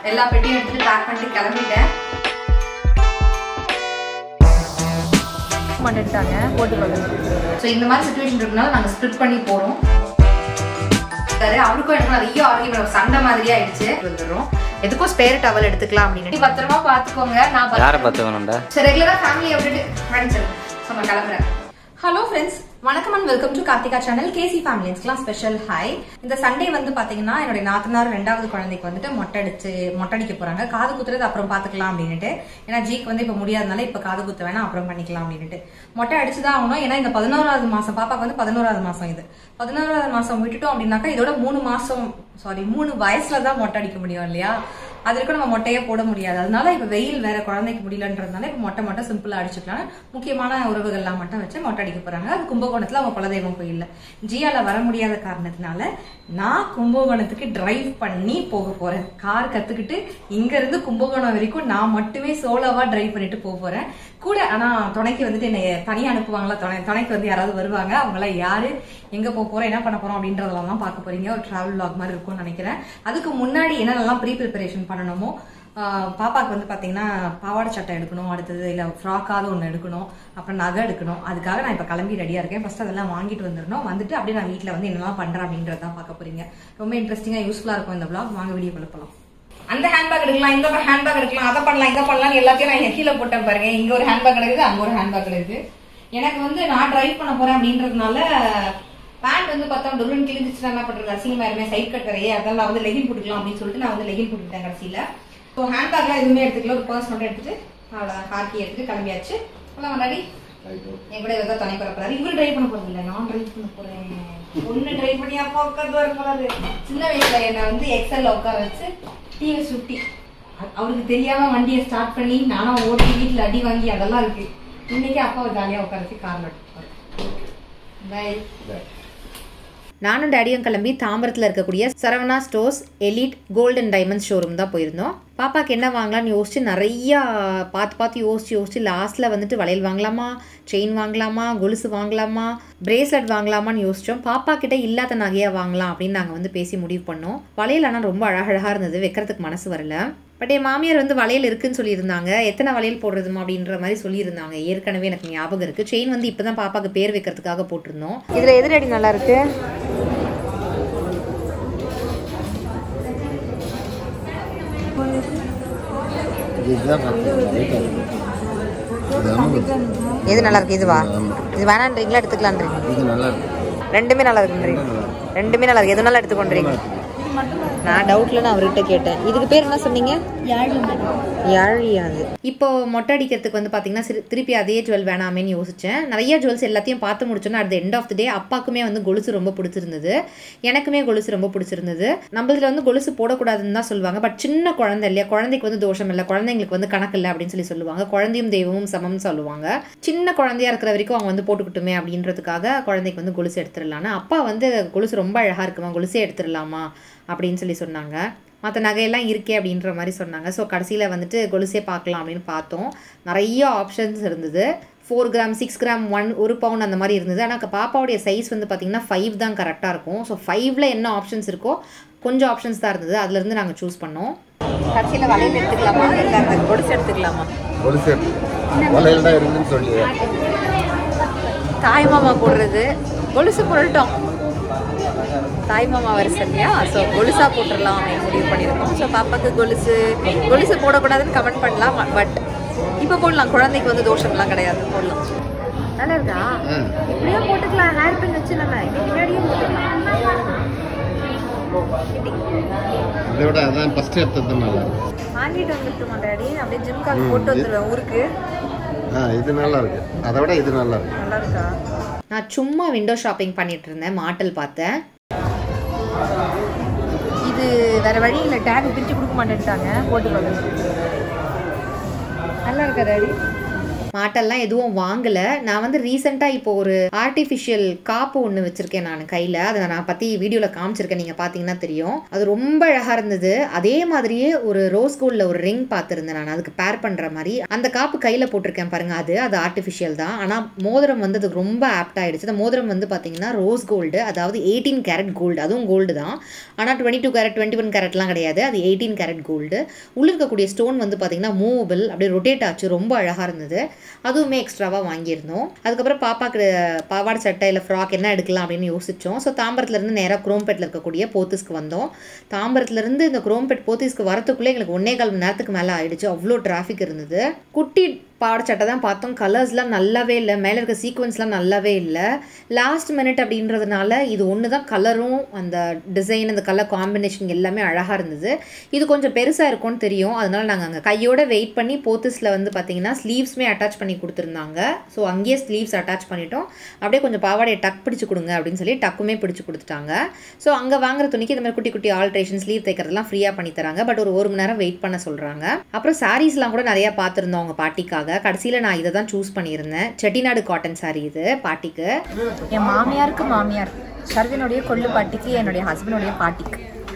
எல்லா பெட்டியும் எடுத்துட்டு பேக் பண்ணிட்டு கிளம்பிட்டேன் பண்ணிட்டாங்க போட்டுக்கொள்ள ஸோ இந்த மாதிரி சுச்சுவேஷன் இருக்கனால நாங்கள் ஸ்ப்ளிட் பண்ணி போகிறோம் அவருக்கும் எனக்கு நிறைய ஆர்கியூமெண்ட் சண்டை மாதிரியே ஆயிடுச்சு வந்துடுறோம் எதுக்கும் ஸ்பேர் டவல் எடுத்துக்கலாம் அப்படின்னு பத்திரமா பார்த்துக்கோங்க நான் யாரை பத்திரமா- பார்த்துக்கணும்டா சரி ரெகுலரா ஃபேமிலியை விட்டுட்டு மேடம் ஸோ நான் கிளம்புறேன் ஹலோ ஃப்ரெண்ட்ஸ் வணக்கம் and welcome to Karthika channel KC ஃபேமிலிஸ்க்குலாம் ஸ்பெஷல் ஹாய் இந்த சண்டே வந்து பாத்தீங்கன்னா என்னுடைய நாத்தனார் ரெண்டாவது குழந்தைக்கு வந்துட்டு மொட்டை அடிச்சு மொட்டை அடிக்க போறாங்க காது குத்துறது அப்புறம் பாத்துக்கலாம் அப்படின்னுட்டு ஏன்னா ஜீக்கு வந்து இப்ப முடியாதனால இப்ப காது குத்த வேணா அப்புறம் பண்ணிக்கலாம் அப்படின்னுட்டு மொட்டை அடிச்சுதான் ஆகணும் ஏன்னா இந்த பதினோராவது மாசம் பாப்பாக்கு வந்து பதினோராவது மாசம் இது பதினோராவது மாசம் விட்டுட்டோம் அப்படின்னாக்கா இதோட மூணு மாசம் சாரி மூணு வயசுல தான் மொட்டை அடிக்க முடியும் இல்லையா அது வரைக்கும் நம்ம மொட்டையே போட முடியாது அதனால இப்ப வெயில் வேற குழந்தைக்கு முடியலன்றதுனால இப்ப மொட்டை மட்டும் சிம்பிளா அடிச்சுக்கலாம் முக்கியமான உறவுகள்லாம் மட்டும் வச்சு மொட்டை அடிக்க போறாங்க அது கும்பகோணத்துல அவங்க குலதெய்வம் கோயில்ல ஜியால வர முடியாத காரணத்தினால நான் கும்பகோணத்துக்கு டிரைவ் பண்ணி போக போறேன் கார் கத்துக்கிட்டு இங்க இருந்து கும்பகோணம் வரைக்கும் நான் மட்டுமே சோலோவா டிரைவ் பண்ணிட்டு போக போறேன் கூட ஆனா துணைக்கு வந்துட்டு என்னை தனியா அனுப்புவாங்களா துணை துணைக்கு வந்து யாராவது வருவாங்க அவங்களாம் யாரு எங்க போக போறோம் என்ன பண்ண போறோம் அப்படின்றதெல்லாம் தான் பார்க்க போறீங்க ஒரு டிராவல் vlog மாதிரி இருக்கும்னு நினைக்கிறேன் அதுக்கு முன்னாடி என்னென்னலாம் ப்ரீ ப்ரிப்பரேஷன் பண்ணணுமோ ஆஹ் பாப்பாக்கு வந்து பாத்தீங்கன்னா பாவாடை சட்டை எடுக்கணும் அடுத்தது இல்ல ஃப்ராக்காவது ஒன்று எடுக்கணும் அப்புறம் நகை எடுக்கணும் அதுக்காக நான் இப்ப கிளம்பி ரெடியா இருக்கேன் ஃபர்ஸ்ட் அதெல்லாம் வாங்கிட்டு வந்துடணும் வந்துட்டு அப்படியே நான் வீட்ல வந்து என்னெல்லாம் பண்றேன் அப்படின்றத தான் பார்க்க போறீங்க ரொம்ப இன்ட்ரெஸ்டிங்கா யூஸ்ஃபுல்லா இருக்கும் இந்த vlog வாங்க வீடியோ போலாம் அந்த ஹேண்ட்பேக் எடுக்கலாம் இந்த ஹேண்ட்பேக் எடுக்கலாம் அதை பண்ணலாம் இதை பண்ணலாம் எல்லாத்தையும் நான் கீழே போட்டேன் பாருங்க இங்க ஒரு ஹேண்ட்பேக் இருக்குது அங்க ஒரு ஹேண்ட்பேக் இருக்குது எனக்கு வந்து நான் டிரைவ் பண்ண போறேன் அப்படின்றதுனால பேண்ட் வந்து பார்த்தா டொருன்னு கிழிஞ்சிச்சுன்னா என்ன பண்றது அசிங்கமா இருமே சைட் கட் வரையே அதனால நான் வந்து லெகின் போட்டுக்கலாம் அப்படின்னு சொல்லிட்டு நான் வந்து லெகின் போட்டுக்கிட்டேன் கடைசியில ஸோ ஹேண்ட்பேக்லாம் எதுவுமே எடுத்துக்கல ஒரு பர்ஸ் மட்டும் எடுத்துட்டு அவ்வளோதான் ஹாக்கி எடுத்துட்டு கிளம்பியாச்சு எல்லாம் முன்னாடி என் கூட இவர் தான் துணை பெற போறாரு இவர் டிரைவ் பண்ண போறது இல்ல நான் டிரைவ் பண்ண போறேன் ஒண்ணு டிரைவ் பண்ணி அப்பா உட்காந்து வர போறாரு சின்ன வயசுல என்னை வந்து எக்ஸல்ல உட்கார வச்சு டிவி சுட்டி அ- அவருக்கு தெரியாம வண்டியை ஸ்டார்ட் பண்ணி நானும் ஓட்டி வீட்டுல அடி வாங்கி அதெல்லாம் இருக்கு இன்னைக்கு அப்பாவை ஜாலியா உட்கார வச்சு கார்ல பை நானும் டேடியும் கிளம்பி தாம்பரத்தில் இருக்கக்கூடிய Saravana stores elite golden diamonds showroom தான் போயிருந்தோம் பாப்பாக்கு என்ன வாங்கலாம்னு யோசிச்சு நிறையா பார்த்து பார்த்து யோசிச்சு யோசிச்சு லாஸ்ட்டில் வந்துட்டு வளையல் வாங்கலாமா செயின் வாங்கலாமா கொலுசு வாங்கலாமா பிரேஸ்லெட் வாங்கலாமான்னு யோசிச்சோம் பாப்பா கிட்ட இல்லாத நகையாக வாங்கலாம் அப்படின்னு நாங்கள் வந்து பேசி முடிவு பண்ணோம் வளையல் ஆனால் ரொம்ப அழகழகாக இருந்தது வைக்கிறதுக்கு மனசு வரல பட் என் மாமியார் வந்து வளையல் இருக்குன்னு சொல்லியிருந்தாங்க எத்தனை வளையல் போடுறதுமா அப்படின்ற மாதிரி சொல்லியிருந்தாங்க ஏற்கனவே எனக்கு ஞாபகம் இருக்குது செயின் வந்து இப்போ தான் பாப்பாக்கு பேர் வைக்கிறதுக்காக போட்டிருந்தோம் இதுல எது அடி நல்லா இருக்கு இதுதான் பார்த்தேன். இது அனுபவம். எது நல்லா இருக்கு இதுவா இது வேணான்றீங்களா எடுத்துக்கலான்றீங்க இது நல்லா இருக்கு ரெண்டுமே நல்லா இருக்குன்றீங்க ரெண்டுமே நல்லா இருக்கு எதுனால எடுத்துக்கொண்டீங்க நான் டவுட்ல நான் அவர்கிட்ட கேட்டேன் இதுக்கு பேர் என்ன சொன்னீங்க யாழியாது இப்போ மொட்டை அடிக்கிறதுக்கு வந்து பார்த்தீங்கன்னா சிறு- திருப்பி அதே ஜுவல் வேணாமேன்னு யோசிச்சேன் நிறைய ஜுவல்ஸ் எல்லாத்தையும் பார்த்து முடிச்சோன்னா at end of the day அப்பாக்குமே வந்து கொலுசு ரொம்ப பிடிச்சிருந்தது எனக்குமே கொலுசு ரொம்ப பிடிச்சிருந்தது நம்மளதுல வந்து கொலுசு போடக்கூடாதுன்னு தான் சொல்லுவாங்க பட் சின்ன குழந்தை இல்லையா குழந்தைக்கு வந்து தோஷம் இல்லை குழந்தைங்களுக்கு வந்து கணக்கு இல்லை அப்படின்னு சொல்லி சொல்லுவாங்க குழந்தையும் தெய்வமும் சமம்னு சொல்லுவாங்க சின்ன குழந்தையா இருக்கிற வரைக்கும் அவங்க வந்து போட்டுக்கிட்டுமே அப்படின்றதுக்காக குழந்தைக்கு வந்து கொலுசு எடுத்துடலான்னு அப்பா வந்து கொலுசு ரொம்ப அழகா இருக்குமா கொலுசே எடுத்துடலாமா அப்படின்னு சொல்லி சொன்னாங்க மற்ற நகையெல்லாம் இருக்கே அப்படின்ற மாதிரி சொன்னாங்க ஸோ கடைசியில் வந்துட்டு கொலுசே பார்க்கலாம் அப்படின்னு பார்த்தோம் நிறைய ஆப்ஷன்ஸ் இருந்தது four gram six gram one ஒரு பவுண்ட் அந்த மாதிரி இருந்தது ஆனால் பாப்பாவுடைய சைஸ் வந்து பார்த்திங்கன்னா ஃபைவ் தான் கரெக்டாக இருக்கும் ஸோ ஃபைவ்ல என்ன ஆப்ஷன்ஸ் இருக்கோ கொஞ்சம் ஆப்ஷன்ஸ் தான் இருந்தது அதுலேருந்து நாங்கள் சூஸ் பண்ணோம் கடைசியில வளையல் எடுத்துக்கலாமா இல்ல அந்த கொலுசு எடுத்துக்கலாமா ஒரு செட் வளையல் தான் இருக்குன்னு சொல்லி தாய் மாமா போடுறது கொலுசு போட்டுட்டோம் தாய் மாமா வருஷம் இல்லையா ஸோ கொலுசா போட்டுடலாம் அப்படின்னு முடிவு பண்ணியிருக்கோம் ஸோ பாப்பாக்கு கொலுசு கொலுசு போடக்கூடாதுன்னு கமெண்ட் பண்ணலாம் பட் இப்போ போடலாம் குழந்தைக்கு வந்து தோஷம்லாம் கிடையாது போடலாம் நல்லா இருக்கா இப்படியே போட்டுக்கலாம் ஹேர் பின் வச்சு நம்ம இப்படி பின்னாடியே போட்டுக்கலாம் இதை விட அதான் ஃபர்ஸ்ட் எடுத்தது நல்லா இருக்கு வாங்கிட்டு வந்துட்டுமா டாடி அப்படியே ஜிம் கால் போட்டு வந்துடுவேன் ஊருக்கு ஆ இது நல்லா இருக்கு அதை விட இது நல்லா இருக்கு நல்லா இருக்கா நான் சும்மா விண்டோ ஷாப்பிங் பண்ணிட்டு இருந்தேன் மாட்டல் பார்த்தேன் இது வேற வழி இல்லை டேக் பிரிச்சு கொடுக்க மாட்டேன்ட்டாங்க போட்டுக்கோங்க நல்லா இருக்கா டாடி மாட்டெல்லாம் எதுவும் வாங்கல நான் வந்து ரீசெண்டா இப்போ ஒரு ஆர்டிஃபிஷியல் காப்பு ஒன்று வச்சிருக்கேன் நான் கையில அதை நான் பத்தி வீடியோல காமிச்சிருக்கேன் நீங்க பாத்தீங்கன்னா தெரியும் அது ரொம்ப அழகா இருந்தது அதே மாதிரியே ஒரு ரோஸ் கோல்ட்ல ஒரு ரிங் பார்த்திருந்தேன் நான் அதுக்கு பேர் பண்ற மாதிரி அந்த காப்பு கையில போட்டிருக்கேன் பாருங்க அது அது ஆர்டிஃபிஷியல் தான் ஆனா மோதிரம் வந்து அதுக்கு ரொம்ப ஆப்ட் ஆயிடுச்சு அந்த மோதிரம் வந்து பாத்தீங்கன்னா ரோஸ் கோல்டு அதாவது எயிட்டீன் கேரட் கோல்டு அதுவும் கோல்டு தான் ஆனால் twenty two carat twenty one கேரட்லாம் கிடையாது அது எயிட்டீன் கேரட் கோல்டு உள்ள இருக்கக்கூடிய ஸ்டோன் வந்து பார்த்தீங்கன்னா மூவபிள் அப்படியே ரொட்டேட் ஆச்சு ரொம்ப அழகாக இருந்தது அதுவுமே எக்ஸ்ட்ராவாக வாங்கியிருந்தோம் அதுக்கப்புறம் பாப்பாக்கு பாவாடை சட்டை இல்லை ஃப்ராக் என்ன எடுக்கலாம் அப்படின்னு யோசிச்சோம் ஸோ தாம்பரத்துலேருந்து நேராக குரோம்பேட்டில் இருக்கக்கூடிய போத்தீஸ்க்கு வந்தோம் தாம்பரத்துலேருந்து இந்த குரோம்பேட் போத்தீஸ்க்கு வரத்துக்குள்ளே எங்களுக்கு ஒன்னே கால் மணி நேரத்துக்கு மேலே ஆயிடுச்சு அவ்வளோ டிராஃபிக் இருந்தது குட்டி பாவாடை சட்டை தான் பார்த்தோம் கலர்ஸ்லாம் நல்லாவே இல்லை மேலே இருக்க சீக்வன்ஸ்லாம் நல்லாவே இல்லை லாஸ்ட் மினிட் அப்படின்றதுனால இது ஒன்று தான் கலரும் அந்த டிசைன் அந்த கலர் காம்பினேஷன் எல்லாமே அழகாக இருந்தது இது கொஞ்சம் பெருசாக இருக்கும்னு தெரியும் அதனால நாங்கள் அங்கே கையோட வெயிட் பண்ணி போத்தஸில் வந்து பார்த்தீங்கன்னா ஸ்லீவ்ஸுமே அட்டாச் பண்ணி கொடுத்துருந்தாங்க ஸோ அங்கேயே ஸ்லீவ்ஸ் அட்டாச் பண்ணிட்டோம் அப்படியே கொஞ்சம் பாவாடையை டக் பிடிச்சு கொடுங்க அப்படின்னு சொல்லி டக்குமே பிடிச்சு கொடுத்துட்டாங்க ஸோ அங்கே வாங்குற துணிக்கு இந்த மாதிரி குட்டி குட்டி ஆல்ட்ரேஷன் ஸ்லீவ் தைக்கிறதுலாம் ஃப்ரீயாக பண்ணி தராங்க பட் ஒரு ஒரு மணி நேரம் வெயிட் பண்ண சொல்கிறாங்க அப்புறம் சாரீஸ்லாம் கூட நிறையா பார்த்துருந்தோம் அவங்க பாட்டிக்காக கடைசியில் நான் இதை தான் சூஸ் பண்ணியிருந்தேன் செட்டிநாடு காட்டன் சாரீ இது பாட்டிக்கு என் மாமியாருக்கு மாமியார் ஷர்வினுடைய கொள்ளு பாட்டிக்கு என்னுடைய ஹஸ்பண்டுடைய பாட்டிக்கு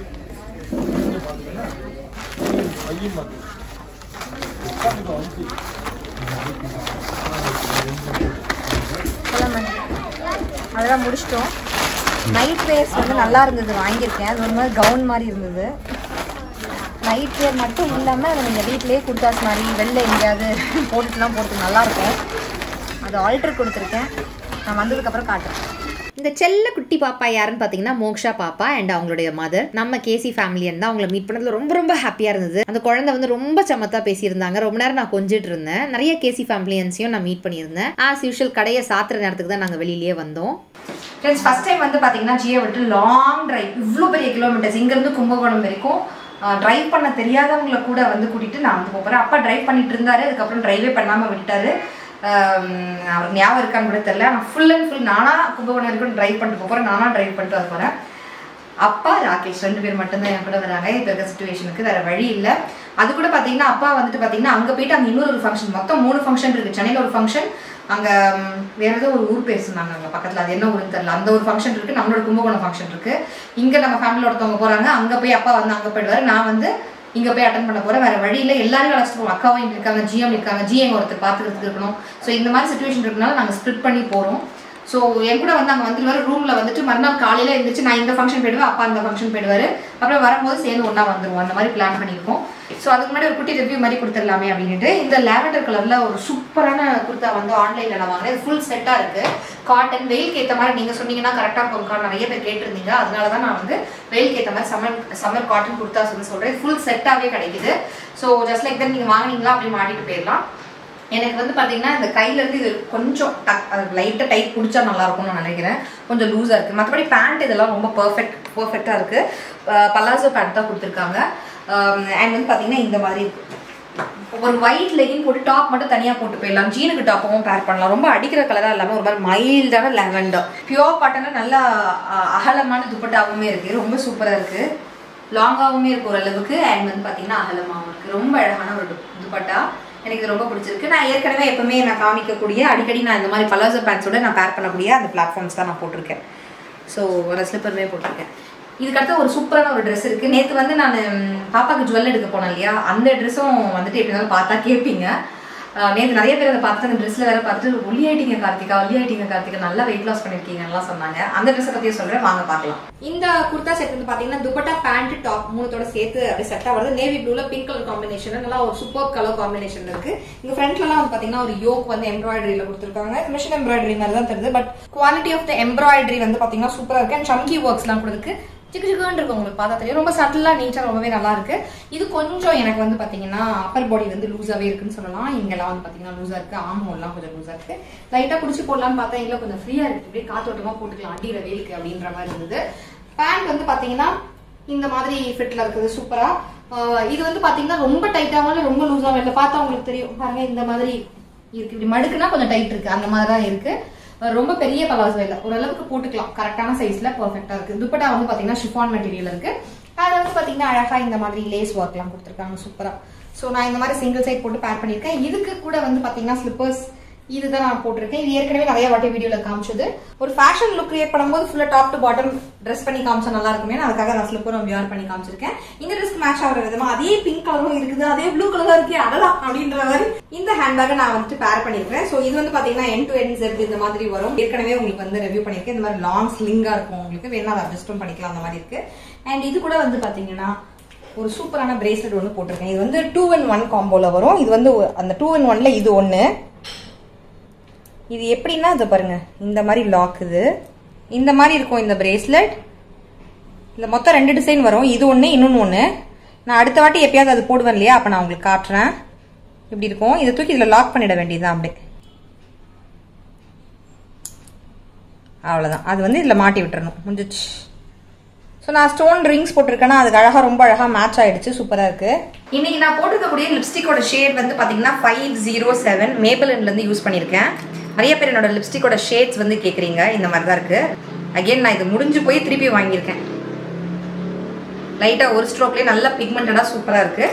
அதெல்லாம் முடிச்சிட்டோம் நைட் வேர்ஸ் வந்து நல்லா இருந்தது வாங்கியிருக்கேன் அது ஒரு மாதிரி கவுன் மாதிரி இருந்தது நைட் வேர் மட்டும் இல்லாமல் அதை நீங்கள் வீட்டிலேயே குர்தாஸ் மாதிரி வெளில எங்கேயாவது போட்டுட்டுலாம் போகிறதுக்கு நல்லாயிருக்கும் அது ஆல்டர் கொடுத்துருக்கேன் நான் வந்ததுக்கப்புறம் காட்டுறேன் இந்த செல்ல குட்டி பாப்பா யாருன்னு பார்த்தீங்கன்னா மோக்ஷா பாப்பா அண்ட் அவங்களுடைய மதர் நம்ம கேசி ஃபேமிலி இருந்தால் அவங்கள மீட் பண்ணதுல ரொம்ப ரொம்ப ஹாப்பியாக இருந்தது அந்த குழந்தை வந்து ரொம்ப சமத்தா பேசியிருந்தாங்க ரொம்ப நேரம் நான் கொஞ்சிட்டு இருந்தேன் நிறைய கேசி ஃபேமிலியன்ஸையும் நான் மீட் பண்ணியிருந்தேன் ஆஸ் யூஷுவல் கடையை சாத்துற நேரத்துக்கு தான் நாங்கள் வெளியிலேயே வந்தோம் ஃப்ரெண்ட்ஸ் ஃபர்ஸ்ட் டைம் வந்து பார்த்தீங்கன்னா ஜியை விட்டு லாங் டிரைவ் இவ்வளோ பெரிய கிலோமீட்டர்ஸ் இங்கேருந்து கும்பகோணம் வரைக்கும் டிரைவ் பண்ண தெரியாதவங்கள கூட வந்து கூட்டிட்டு நான் வந்து போகிறேன் அப்பா டிரைவ் பண்ணிட்டு இருந்தாரு அதுக்கப்புறம் டிரைவே பண்ணாமல் விட்டுட்டாரு ஆம், அவருக்கு ஞாபகம் இருக்கான்னு கூட தெரியல நான் ஃபுல் அண்ட் ஃபுல் நானா கும்பகோணம் வரைக்கும் டிரைவ் பண்ணிட்டு போகிறேன் நானா டிரைவ் பண்ணிட்டு வர போகிறேன் அப்பா ராகேஷ் ரெண்டு பேர் மட்டும்தான் என் கூட வராங்க இப்போ இருக்க சுச்சுவேஷனுக்கு வேற வழி இல்லை அது கூட பார்த்தீங்கன்னா அப்பா வந்துட்டு பார்த்தீங்கன்னா அங்கே போயிட்டு அங்கே இன்னொரு ஒரு ஃபங்க்ஷன் மொத்தம் மூணு ஃபங்க்ஷன் இருக்கு சென்னையில் ஒரு ஃபங்க்ஷன் அங்கே வேற ஏதோ ஒரு ஊர் பேர் சொன்னாங்க அங்கே பக்கத்தில் அது என்ன ஊருன்னு தெரியல அந்த ஒரு ஃபங்க்ஷன் இருக்கு நம்மளோட கும்பகோணம் ஃபங்க்ஷன் இருக்கு இங்கே நம்ம ஃபேமிலியில் ஒருத்தவங்க போகிறாங்க அங்கே போய் அப்பா வந்து அங்கே போயிடுவாரு நான் வந்து இங்கே போய் அட்டன் பண்ண போகிறேன் வேற வழி இல்லை எல்லாரையும் அழைச்சிட்டு போவோம் அக்காவும் இங்கே இருக்காங்க ஜிஎம் இருக்காங்க ஜிஎம் ஒருத்தர் பார்த்துக்கிறதுக்கு இருக்கணும் ஸோ இந்த மாதிரி சுச்சுவேஷன் இருக்கனால நாங்கள் ஸ்ப்ளிட் பண்ணி போகிறோம் ஸோ என் கூட வந்து அங்கே வந்துருவாரு ரூமில் வந்துட்டு மறுநாள் காலையில் எழுந்திரிச்சு நான் இந்த ஃபங்க்ஷன் போயிடுவேன் அப்பா அந்த ஃபங்க்ஷன் போயிடுவாரு அப்புறம் வரும்போது சேர்ந்து ஒன்றா வந்துருவோம் அந்த மாதிரி பிளான் பண்ணியிருக்கோம் ஸோ அதுக்கு முன்னாடி ஒரு குட்டி ரிவ்யூ மாதிரி கொடுத்துடலாமே அப்படின்ட்டு இந்த லாவெண்டர் கலரில் ஒரு சூப்பரான குர்த்தா வந்து ஆன்லைனில் நான் வாங்கினேன் ஃபுல் செட்டாக இருக்குது காட்டன் வெயிலுக்கு ஏற்ற மாதிரி நீங்கள் சொன்னீங்கன்னா கரெக்டாக இருக்கும்க்கா நிறைய பேர் கேட்டிருந்தீங்க அதனால தான் நான் வந்து வெயிலுக்கு ஏற்ற மாதிரி சம்மர் சம்மர் காட்டன் குர்த்தாஸ் வந்து சொல்கிறேன் ஃபுல் செட்டாகவே கிடைக்குது ஸோ ஜஸ்ட் லைக் தான் நீங்கள் வாங்குனீங்களா அப்படி மாட்டிட்டு போயிடலாம் எனக்கு வந்து பாத்தீங்கன்னா இந்த கையில இருந்து இது கொஞ்சம் லைட்டாக டைட் பிடிச்சா நல்லா இருக்கும்னு நான் நினைக்கிறேன் கொஞ்சம் லூஸாக இருக்குது மற்றபடி பேண்ட் இதெல்லாம் ரொம்ப பர்ஃபெக்ட் பர்ஃபெக்டாக இருக்குது பலாசோ பேண்ட் தான் கொடுத்துருக்காங்க அண்ட் வந்து பார்த்தீங்கன்னா இந்த மாதிரி இருக்கு ஒரு ஒயிட் லெகின் போட்டு டாப் மட்டும் தனியாக போட்டு போயிடலாம் ஜீனுக்கு டாப்பும் பேர் பண்ணலாம் ரொம்ப அடிக்கிற கலராக இல்லாமல் ஒரு மாதிரி மைல்டான லெவண்டர் பியோர் காட்டனில் நல்லா அஹ், அகலமான துப்பட்டாவுமே இருக்குது ரொம்ப சூப்பராக இருக்குது லாங்காகவுமே இருக்கு ஓரளவுக்கு அண்ட் வந்து பார்த்தீங்கன்னா அகலமாகவும் இருக்குது ரொம்ப அழகான ஒரு து- துப்பட்டா எனக்கு இது ரொம்ப பிடிச்சிருக்கு நான் ஏற்கனவே எப்பவுமே நான் காமிக்கக்கூடிய அடிக்கடி நான் இந்த மாதிரி பலாசோ பேண்ட்ஸோட நான் பேர் பண்ணக்கூடிய அந்த பிளாட்ஃபார்ம்ஸ் தான் நான் போட்டிருக்கேன் ஸோ ஒரு ஸ்லிப்பருமே போட்டிருக்கேன் இதுக்கடுத்து ஒரு சூப்பரான ஒரு ட்ரெஸ் இருக்கு நேற்று வந்து நான் பாப்பாக்கு ஜுவல் எடுக்க போனேன் இல்லையா அந்த ட்ரெஸ்ஸும் வந்துட்டு எப்படி இருந்தாலும் பார்த்தா கேட்பீங்க நேற்று நிறைய பேர் அதை பார்த்துட்டு அந்த ட்ரெஸ்ல வேற பார்த்துட்டு ஒல்லி ஆயிட்டீங்க கார்த்திகா ஒல்லி ஆயிட்டீங்க கார்த்திகா நல்லா வெயிட் லாஸ் பண்ணிருக்கீங்கலாம் சொன்னாங்க அந்த ட்ரெஸ்ஸை பத்தியும் சொல்றேன் வாங்க பார்க்கலாம் இந்த குர்தா செட் வந்து பாத்தீங்கன்னா துப்பட்டா பேண்ட் டாப் மூணுத்தோட சேர்த்து அப்படியே செட்டா வருது நேவி ப்ளூல பிங்க் கலர் காம்பினேஷன் நல்லா ஒரு சூப்பர் கலர் காம்பினேஷன் இருக்கு இங்க ஃப்ரண்ட்ல எல்லாம் வந்து பாத்தீங்கன்னா ஒரு யோக் வந்து எம்ப்ராய்டரியில கொடுத்துருக்காங்க மிஷின் எம்ப்ராய்டரி மாதிரி தான் தெரியுது but quality of the embroidery வந்து பாத்தீங்கன்னா சூப்பரா இருக்கு அண்ட் சம்கி ஒர்க்ஸ் எல்லாம் கூட இருக்கு சிக்கு சிக்குன்னு இருக்கு உங்களுக்கு பார்த்தா தெரியும் ரொம்ப சட்டிலா நீட்டா ரொம்பவே நல்லா இருக்கு இது கொஞ்சம் எனக்கு வந்து பாத்தீங்கன்னா அப்பர் பாடி வந்து லூஸாவே இருக்குன்னு சொல்லலாம் இங்கெல்லாம் வந்து பாத்தீங்கன்னா லூஸா இருக்கு ஆமம் எல்லாம் கொஞ்சம் லூஸா இருக்கு லைட்டா குடிச்சு போடலாம்னு பார்த்தா எல்லாம் கொஞ்சம் ஃப்ரீயா இருக்கு இப்படியே காத்தோட்டமா போட்டுக்கலாம் அடியில வெயிலுக்கு அப்படின்ற மாதிரி இருந்தது பேண்ட் வந்து பாத்தீங்கன்னா இந்த மாதிரி ஃபிட்ல இருக்குது சூப்பரா ஆஹ் இது வந்து பாத்தீங்கன்னா ரொம்ப டைட்டாவும் இல்ல ரொம்ப லூஸாவும் இல்லை பார்த்தா உங்களுக்கு தெரியும் பாருங்க இந்த மாதிரி இருக்கு இப்படி மடுக்குனா கொஞ்சம் டைட் இருக்கு அந்த மாதிரி தான் இருக்கு அஹ் ரொம்ப பெரிய பலாசோ இல்லை ஓரளவுக்கு போட்டுக்கலாம் கரெக்டான சைஸ்ல பர்ஃபெக்டா இருக்கு துப்பட்டா வந்து பாத்தீங்கன்னா ஷிஃபான் மெட்டீரியல் இருக்கு அதுல வந்து பாத்தீங்கன்னா அழகா இந்த மாதிரி லேஸ் ஒர்க்லாம் கொடுத்துருக்காங்க சூப்பரா ஸோ நான் இந்த மாதிரி சிங்கிள் சைட் போட்டு பேர் பண்ணியிருக்கேன் இதுக்கு கூட வந்து பாத்தீங்கன்னா ஸ்லிப்பர்ஸ் இதுதான் நான் போட்டிருக்கேன் இது ஏற்கனவே நிறைய வாட்டி வீடியோல காமிச்சது ஒரு ஃபேஷன் லுக் கிரியேட் பண்ணும்போது ஃபுல்லா டாப் டு பாட்டம் ட்ரெஸ் பண்ணி காமிச்சா நல்லா இருக்குமே அதுக்காக நான் ஸ்லிப்பரும் வியர் பண்ணி காமிச்சிருக்கேன் இந்த ட்ரெஸ்க்கு மேட்ச் ஆகிற விதமா அதே பிங்க் கலரும் இருக்குது அதே ப்ளூ கலரும் இருக்கு அடலாம் அப்படின்ற மாதிரி இந்த ஹேண்ட்பேக்கை நான் வந்துட்டு பேர் பண்ணிருக்கேன் ஸோ இது வந்து பாத்தீங்கன்னா என் டு என் ஜெட் இந்த மாதிரி வரும் ஏற்கனவே உங்களுக்கு வந்து ரிவ்யூ பண்ணிருக்கேன் இந்த மாதிரி லாங் ஸ்லிங்கா இருக்கும் உங்களுக்கு வேணா அதை அட்ஜஸ்டும் பண்ணிக்கலாம் அந்த மாதிரி இருக்கு அண்ட் இது கூட வந்து பாத்தீங்கன்னா ஒரு சூப்பரான பிரேஸ்லெட் ஒன்று போட்டிருக்கேன் இது வந்து டூ இன் ஒன் காம்போல வரும் இது வந்து அந்த டூ இன் ஒன்ல இது ஒன்று இது எப்படின்னா இதை பாருங்க இந்த மாதிரி லாக் இது இந்த மாதிரி இருக்கும் இந்த பிரேஸ்லெட் இந்த மொத்தம் ரெண்டு டிசைன் வரும் இது ஒன்று இன்னொன்று ஒன்று நான் அடுத்த வாட்டி எப்பயாவது அது போடுவேன் இல்லையா அப்போ நான் உங்களுக்கு காட்டுறேன் இப்படி இருக்கும் இதை தூக்கி இதில் லாக் பண்ணிட வேண்டியதுதான் அப்படியே அவ்வளோதான் அது வந்து இதில் மாட்டி விட்டுறணும் முடிஞ்சிச்சு ஸோ நான் ஸ்டோன் ரிங்ஸ் போட்டிருக்கேன்னா அதுக்கு அழகா ரொம்ப அழகா மேட்ச் ஆயிடுச்சு சூப்பரா இருக்கு இன்னைக்கு நான் போட்டிருக்கக்கூடிய லிப்ஸ்டிக்கோட ஷேட் வந்து பாத்தீங்கன்னா ஃபைவ் ஜீரோ செவன் மேபிள்ல இருந்து யூஸ் பண்ணியிருக்கேன் நிறைய பேர் என்னோட லிப்ஸ்டிக்கோட ஷேட்ஸ் வந்து கேக்குறீங்க இந்த மாதிரி தான் இருக்கு அகைன் நான் இது முடிஞ்சு போய் திருப்பி வாங்கியிருக்கேன் லைட்டா ஒரு ஸ்ட்ரோக்லயே நல்ல பிக்மெண்டடா சூப்பரா இருக்கு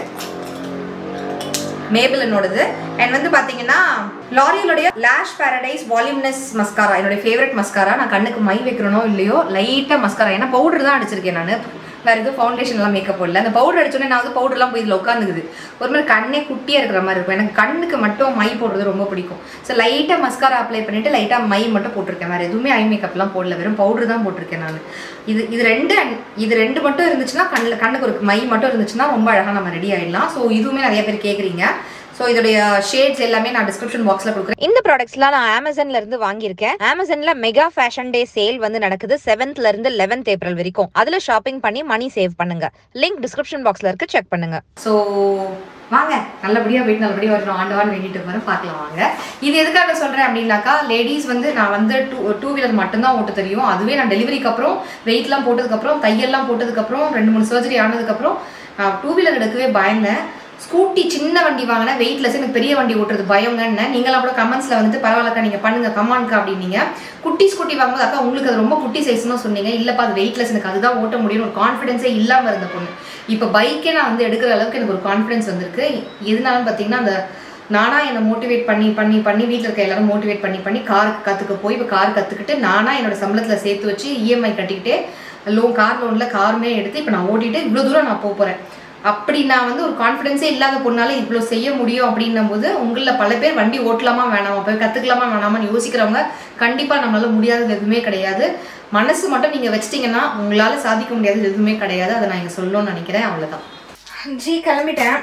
மேபிளனோடது அண்ட் வந்து பாத்தீங்கன்னா லாரியலோடைய லாஷ் பாரடைஸ் வால்யூம்னஸ் மஸ்காரா என்னோட ஃபேவரட் மஸ்காரா நான் கண்ணுக்கு மை வைக்கிறனோ இல்லையோ லைட்டா மஸ்காரா ஏன்னா பவுடர் தான் அடிச்சிருக்கேன் நான் வேற எதுவும் ஃபவுண்டேஷன் எல்லாம் மேக்கப் போடல அந்த பவுடர் அடிச்சோடனே நான் வந்து பவுடர்லாம் போய் இதில் உட்காந்துக்குது ஒரு மாதிரி கண்ணே குட்டியா இருக்கிற மாதிரி இருக்கும் எனக்கு கண்ணுக்கு மட்டும் மை போடுறது ரொம்ப பிடிக்கும் ஸோ லைட்டா மஸ்காரா அப்ளை பண்ணிட்டு லைட்டா மை மட்டும் போட்டிருக்கேன் வேற எதுவுமே ஐ மேக்கப்லாம் போடல வெறும் பவுடர் தான் போட்டிருக்கேன் நான் இது இது ரெண்டு and இது ரெண்டு மட்டும் இருந்துச்சுன்னா கண்ணில் கண்ணுக்கு ஒரு மை மட்டும் இருந்துச்சுன்னா ரொம்ப அழகா நம்ம ரெடி ஆயிடலாம் ஸோ இதுவுமே நிறைய பேர் கேட்குறீங்க ஸோ இதோடைய ஷேட்ஸ் எல்லாமே நான் டிஸ்கிரிப்ஷன் பாக்ஸ்ல கொடுக்குறேன் இந்த ப்ராடக்ட்ஸ்லாம் நான் அமேசான்ல இருந்து வாங்கியிருக்கேன் அமேசான்ல மெகா ஃபேஷன் டே சேல் வந்து நடக்குது செவன்த்ல இருந்து லெவன்த் ஏப்ரல் வரைக்கும் அதுல ஷாப்பிங் பண்ணி மணி சேவ் பண்ணுங்க லிங்க் டிஸ்கிரிப்ஷன் பாக்ஸ்ல இருக்கு செக் பண்ணுங்க ஸோ வாங்க நல்லபடியா போயிட்டு நல்லபடியா வரணும் ஆண்டவான் வேண்டிட்டு வர பார்க்கலாம் வாங்க இது எதுக்காக சொல்றேன் அப்படின்னாக்கா லேடிஸ் வந்து நான் வந்து டூ டூ வீலர் மட்டும்தான் ஓட்ட தெரியும் அதுவே நான் டெலிவரிக்கு அப்புறம் வெயிட்லாம் போட்டதுக்கப்புறம் தையெல்லாம் போட்டதுக்கப்புறம் ரெண்டு மூணு சர்ஜரி ஆனதுக்கப்புறம் நான் டூ வீலர் எடுக்கவே பயந்தேன் ஸ்கூட்டி சின்ன வண்டி வாங்கினேன் வெயிட்லெஸ் எனக்கு பெரிய வண்டி ஓட்டுறது பயங்கன்னு நீங்களாம் கூட கமெண்ட்ஸ்ல வந்துட்டு பரவாயில்லக்கா நீங்க பண்ணுங்க கமான்க்கா அப்படின்னீங்க குட்டி ஸ்கூட்டி வாங்கும்போது அக்கா உங்களுக்கு அது ரொம்ப குட்டி சைஸ்னு சொன்னீங்க இல்லப்பா அது வெயிட்லெஸ் எனக்கு அதுதான் ஓட்ட முடியும் ஒரு கான்ஃபிடன்ஸே இல்லாம இருந்த பொண்ணு இப்போ பைக்கே நான் வந்து எடுக்கிற அளவுக்கு எனக்கு ஒரு கான்ஃபிடன்ஸ் வந்திருக்கு எதனாலும் பார்த்தீங்கன்னா அந்த நானா என்னை மோட்டிவேட் பண்ணி பண்ணி பண்ணி வீட்டில் இருக்க எல்லாரும் மோட்டிவேட் பண்ணி பண்ணி காருக்கு கற்றுக்க போய் இப்போ கார் கற்றுக்கிட்டு நானா என்னோட சம்பளத்தில் சேர்த்து வச்சு இஎம்ஐ கட்டிக்கிட்டே லோன் கார் லோனில் காருமே எடுத்து இப்போ நான் ஓட்டிட்டு இவ்வளோ தூரம் நான் போக போகிறேன் அப்படி நான் வந்து ஒரு கான்ஃபிடென்ஸே இல்லாத பொண்ணால இவ்வளோ செய்ய முடியும் அப்படின்னும் போது உங்களில் பல பேர் வண்டி ஓட்டலாமா வேணாமா போய் கற்றுக்கலாமா வேணாமான்னு யோசிக்கிறவங்க கண்டிப்பாக நம்மளால முடியாதது எதுவுமே கிடையாது மனசு மட்டும் நீங்கள் வச்சிட்டிங்கன்னா உங்களால் சாதிக்க முடியாதது எதுவுமே கிடையாது அதை நான் இங்கே சொல்லணும்னு நினைக்கிறேன் அவ்வளோதான் ஜி கிளம்பிட்டேன்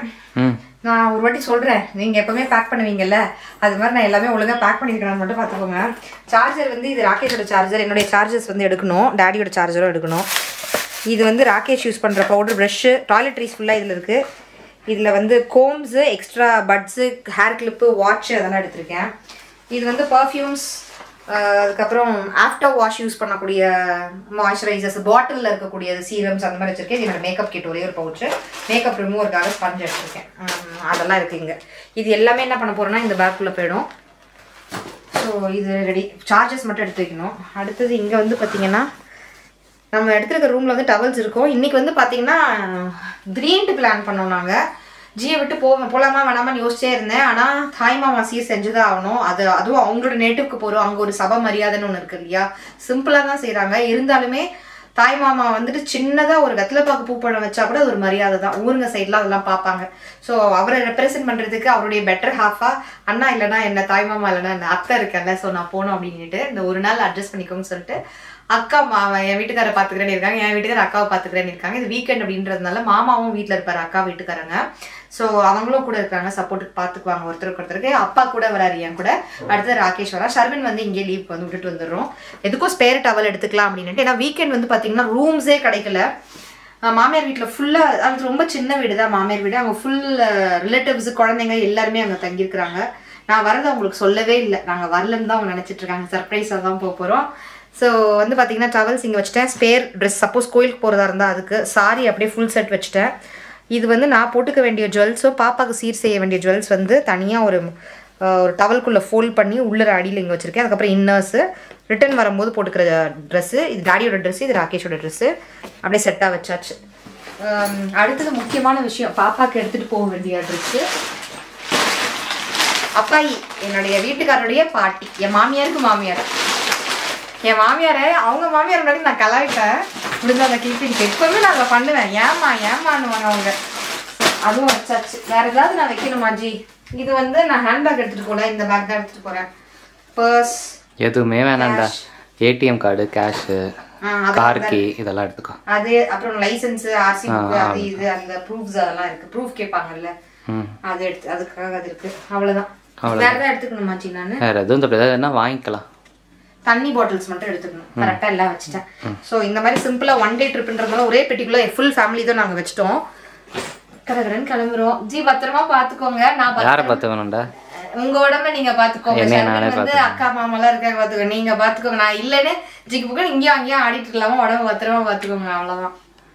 நான் ஒரு வாட்டி சொல்றேன் நீங்க எப்பவுமே பேக் பண்ணுவீங்கல்ல அது மாதிரி நான் எல்லாமே ஒழுங்கா பேக் பண்ணிருக்கேன் மட்டும் பாத்துக்கோங்க சார்ஜர் வந்து இது ராகேஷோட சார்ஜர் என்னுடைய சார்ஜர்ஸ் வந்து எடுக்கணும் டேடியோட சார்ஜரும் எடுக்கணும் இது வந்து ராகேஷ் யூஸ் பண்ற பவுடர் ப்ரஷ்ஷு டாய்லெட்ரிஸ் ஃபுல்லாக இதில் இருக்கு இதில் வந்து combs extra buds hair clip watch அதெல்லாம் எடுத்திருக்கேன் இது வந்து பர்ஃப்யூம்ஸ் அதுக்கப்புறம் ஆஃப்டர் வாஷ் யூஸ் பண்ணக்கூடிய மாய்ஸ்சரைசர்ஸ் பாட்டிலில் இருக்கக்கூடிய சீரம்ஸ் அந்த மாதிரி வச்சிருக்கேன் இது என்னோட மேக்கப் கிட் ஒரே ஒரு பவுச்சு மேக்கப் ரிமூவருக்காக ஸ்பஞ்ச் எடுத்திருக்கேன் உம், அதெல்லாம் இருக்கு இங்க இது எல்லாமே என்ன பண்ண போறேன்னா இந்த பேக்குள்ளே போயிடும் ஸோ இது ரெடி சார்ஜஸ் மட்டும் எடுத்து வைக்கணும் அடுத்தது இங்கே வந்து பார்த்தீங்கன்னா நம்ம எடுத்துருக்க ரூமில் வந்து டவல்ஸ் இருக்கும் இன்னைக்கு வந்து பார்த்தீங்கன்னா திடீர்னு பிளான் பண்ணோம் நாங்கள் ஜியை விட்டு போ போலாமா வேணாமான்னு யோசிச்சே இருந்தேன் ஆனால் தாய் மாமா சீர் செஞ்சுதான் ஆகணும் அது அதுவும் அவங்களோட நேட்டிவ்க்கு போகிறோம் அங்கே ஒரு சபை மரியாதைன்னு ஒன்று இருக்கு இல்லையா சிம்பிளாக தான் செய்கிறாங்க இருந்தாலுமே தாய் மாமா வந்துட்டு சின்னதாக ஒரு வெத்தலைப்பாக்கு பூப்பழம் வச்சா கூட அது ஒரு மரியாதை தான் ஊருங்க சைடில் அதெல்லாம் பார்ப்பாங்க ஸோ அவரை ரெப்ரசென்ட் பண்ணுறதுக்கு அவருடைய பெட்டர் ஹாஃபா அண்ணா இல்லைனா என்ன தாய் மாமா இல்லைனா என்ன அத்தை இருக்கேன்ல ஸோ நான் போகணும் அப்படின்ட்டு இந்த ஒரு நாள் அட்ஜஸ்ட் பண்ணிக்கோங்கன்னு சொல்லிட்டு அக்கா மாமா என் வீட்டுக்காரை பார்த்துக்கிறேன்னு இருக்காங்க என் வீட்டுக்கார அக்காவை பார்த்துக்கிறேன்னு இருக்காங்க இது வீக்கெண்ட் அப்படின்றதுனால மாமாவும் வீட்டில் இருப்பாரு அக்கா வீட்டுக்காரங்க ஸோ அவங்களும் கூட இருக்காங்க சப்போர்ட்டுக்கு பார்த்துக்குவாங்க ஒருத்தருக்கு ஒருத்தருக்கு அப்பா கூட வராரு என் கூட அடுத்தது ராகேஷ் வரா ஷர்வின் வந்து இங்கே லீவ் வந்து விட்டுட்டு வந்துடுறோம் எதுக்கும் ஸ்பேர் டவல் எடுத்துக்கலாம் அப்படின்ட்டு ஏன்னா வீக்கெண்ட் வந்து பார்த்தீங்கன்னா ரூம்ஸே கிடைக்கல அஹ் மாமியார் வீட்டில் ஃபுல்லாக அது ரொம்ப சின்ன வீடு தான் மாமியார் வீடு அங்கே ஃபுல் ரிலேட்டிவ்ஸ் குழந்தைங்க எல்லாருமே அங்கே தங்கியிருக்கிறாங்க நான் வரது அவங்களுக்கு சொல்லவே இல்லை நாங்கள் வரலன்னு தான் அவங்க நினச்சிட்டு இருக்காங்க சர்ப்ரைஸாக தான் போக போகிறோம் ஸோ வந்து பார்த்தீங்கன்னா டவல்ஸ் இங்கே வச்சுட்டேன் ஸ்பேர் ட்ரெஸ் சப்போஸ் கோயிலுக்கு போகிறதா இருந்தால் அதுக்கு சாரி அப்படியே ஃபுல் செட் வச்சுட்டேன் இது வந்து நான் போட்டுக்க வேண்டிய ஜுவல்ஸோ பாப்பாவுக்கு சீர் செய்ய வேண்டிய ஜுவல்ஸ் வந்து தனியாக ஒரு அஹ், ஒரு டவல்குள்ளே ஃபோல்ட் பண்ணி உள்ளர அடியில் இங்கே வச்சுருக்கேன் அதுக்கப்புறம் இன்னர்ஸு ரிட்டர்ன் வரும்போது போட்டுக்கிற ட்ரெஸ்ஸு இது டாடியோட ட்ரெஸ்ஸு இது ராகேஷோட ட்ரெஸ்ஸு அப்படியே செட்டாக வச்சாச்சு ஆம், அடுத்தது முக்கியமான விஷயம் பாப்பாக்கு எடுத்துட்டு போக வேண்டியது இருக்கு அப்பாயி என்னுடைய வீட்டுக்காரருடைய பாட்டி என் மாமியாருக்கு மாமியார் என் மாமியாரை அவங்க மாமியார் முன்னாடி நான் கலாய்ப்பேன் முடிஞ்ச அந்த கிளிப்பிங் எப்பவுமே நான் அதை பண்ணுவேன் ஏமா ஏமான்னுவாங்க அவங்க அதுவும் வச்சாச்சு வேற ஏதாவது நான் வைக்கணுமா ஜி இது வந்து நான் ஹேண்ட்பேக் எடுத்துட்டு போல இந்த பேக் தான் எடுத்துட்டு போறேன் பர்ஸ் எதுவுமே வேணாம்டா ATM card cash car key இதெல்லாம் எடுத்துக்கோ அது அப்புறம் லைசென்ஸ் ஆர்சி புக் அது இது அந்த ப்ரூஃப்ஸ் அதெல்லாம் இருக்கு ப்ரூஃப் கேட்பாங்கல்ல ம் அது எடுத்து அதுக்காக அது இருக்கு அவ்வளவுதான் அவ்வளவுதான். வேற ஏதாவது எடுத்துக்கணுமா ஜி நானு வேற எதுவும் தப்பு ஏதாவது என்ன வாங்கிக்கலாம் தண்ணி பாட்டில்ஸ் மட்டும் எடுத்துக்கணும் கரெக்டா எல்லாம் வச்சுட்டேன் சோ இந்த மாதிரி சிம்பிளா ஒன் டே ட்ரிப்ன்றதுனால ஒரே பெட்டிக்குள்ள ஃபுல் ஃபேமிலி தான் நாங்க வச்சிட்டோம் கடகடன்னு கிளம்புறோம் ஜி பத்திரமா பாத்துக்கோங்க நான் பத்திரமா- யாரை பார்த்து வேணும்டா உங்க உடம்ப நீங்க பாத்துக்கோங்க என்னைய ஷர்மின் நானே வந்து பாத்துக்கிறேன். அக்கா மாமா எல்லாம் இருக்காங்க பாத்துக்கோங்க நீங்க பாத்துக்கோங்க நான் இல்லைன்னு ஜிக்கு புக்கு இங்கேயும் அங்கேயும் ஆடிட்டு இல்லாம உடம்ப பத்திரமா பாத்துக்கோங்க அவ்வளவுதான்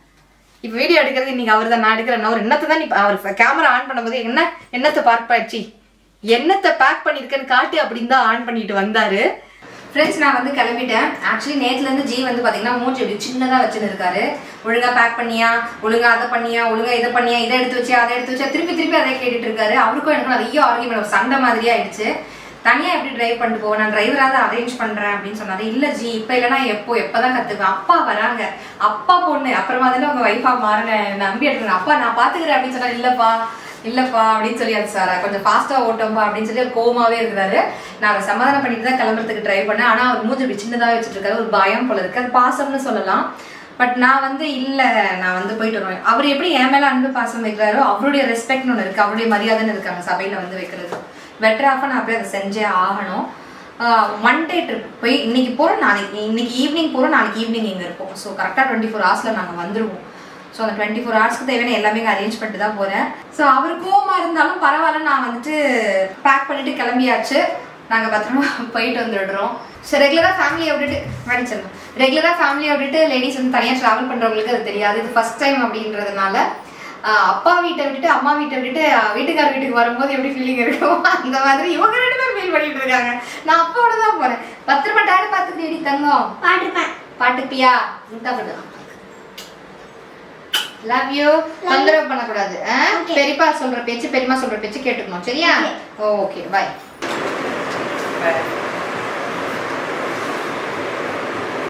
இப்ப வீடியோ எடுக்கிறது இன்னைக்கு அவர் தான் நான் எடுக்கிறேன் ஒரு என்னத்தை தான் இப்ப அவர் கேமரா ஆன் பண்ணும்போது என்ன என்னத்தை பார்க் பாய்ச்சி என்னத்தை பேக் பண்ணிருக்கேன்னு காட்டு அப்படின்னு தான் ஆன் பண்ணிட்டு வந்தாரு ஃப்ரெண்ட்ஸ் நான் வந்து கிளம்பிட்டேன் ஆக்சுவலி நேத்துல இருந்து ஜி வந்து பாத்தீங்கன்னா மூஞ்சி இப்படி சின்னதா வச்சுன்னு இருக்காரு ஒழுங்கா பேக் பண்ணியா ஒழுங்கா அதை பண்ணியா ஒழுங்கா இதை பண்ணியா இதை எடுத்து வச்சியா அதை எடுத்து வச்சியா திருப்பி திருப்பி அதை கேட்டுட்டு இருக்காரு அவருக்கும் எனக்கும் நிறைய ஆர்கியூமெண்ட் சண்டை மாதிரியே ஆயிடுச்சு தனியா எப்படி டிரைவ் பண்ணிட்டு போவேன் நான் டிரைவராக அரேஞ்ச் பண்றேன் அப்படின்னு சொன்னாரு இல்ல ஜி இப்ப இல்லைன்னா எப்போ எப்பதான் கத்துக்குவேன் அப்பா வராங்க அப்பா பொண்ணு அப்புறமா தானே உங்க வைஃபா மாறின நம்பி எடுத்துங்க அப்பா நான் பாத்துக்கிறேன் அப்படின்னு சொன்னா இல்லப்பா இல்லப்பா அப்படின்னு சொல்லி அது சார் கொஞ்சம் ஃபாஸ்டா ஓட்டம்பா அப்படின்னு சொல்லி அவர் கோவமாவே இருக்கிறாரு நான் அவரை சமாதானம் பண்ணிட்டு தான் கிளம்புறதுக்கு ட்ரை பண்ணேன் ஆனா அவர் மூஞ்சி இப்படி சின்னதாக வச்சுட்டு இருக்காரு ஒரு பயம் போல இருக்கு அது பாசம்னு சொல்லலாம் பட் நான் வந்து இல்ல நான் வந்து போயிட்டு வருவேன் அவர் எப்படி என் மேல அன்பு பாசம் வைக்கிறாரோ அவருடைய ரெஸ்பெக்ட்னு ஒன்று இருக்கு அவருடைய மரியாதைன்னு இருக்காங்க சபையில வந்து வைக்கிறது பெட்டர் ஆஃபா நான் அப்படியே அதை செஞ்சே ஆகணும் மண்டே ட்ரிப் போய் இன்னைக்கு போறோம் நாளைக்கு இன்னைக்கு ஈவினிங் போறோம் நாளைக்கு ஈவினிங் இங்க இருப்போம் ஸோ கரெக்டாக டுவெண்ட்டி ஃபோர் ஹவர்ஸ்ல நாங்க வந்துருவோம் ஸோ அந்த டுவெண்ட்டி ஃபோர் ஹவர்ஸ்க்கு தேவையான எல்லாமே அரேஞ்ச் பண்ணிட்டு தான் போறேன் ஸோ அவர் கோவமா இருந்தாலும் பரவாயில்ல நான் வந்துட்டு பேக் பண்ணிட்டு கிளம்பியாச்சு நாங்க பத்திரமா போயிட்டு வந்துடுறோம் ஸோ ரெகுலராக ஃபேமிலியை விட்டுட்டு மடிச்சிடணும் ரெகுலராக ஃபேமிலியை விட்டுட்டு லேடிஸ் வந்து தனியாக ட்ராவல் பண்றவங்களுக்கு அது தெரியாது இது ஃபர்ஸ்ட் டைம் அப்படின்றதுனால ஆஹ் அப்பா வீட்டை விட்டுட்டு அம்மா வீட்டை விட்டுட்டு ஆஹ் வீட்டுக்கார வீட்டுக்கு வரும்போது எப்படி ஃபீலிங் இருக்கும் அந்த மாதிரி இவங்க ரெண்டு பேரும் ஃபீல் பண்ணிட்டு இருக்காங்க நான் அப்பாவோட தான் போறேன் பத்திரமா டேடி பார்த்துக்கிட்டே தங்கம் பாட்டுப்பேன் பாட்டுப்பியா முட்டா பண்ணு லவ் யூ தொந்தரவு பண்ணக்கூடாது ஆ? பெரியப்பா சொல்ற பேச்சு பெரியம்மா சொல்ற பேச்சு கேட்டுக்கணும் சரியா ஓகே பாய்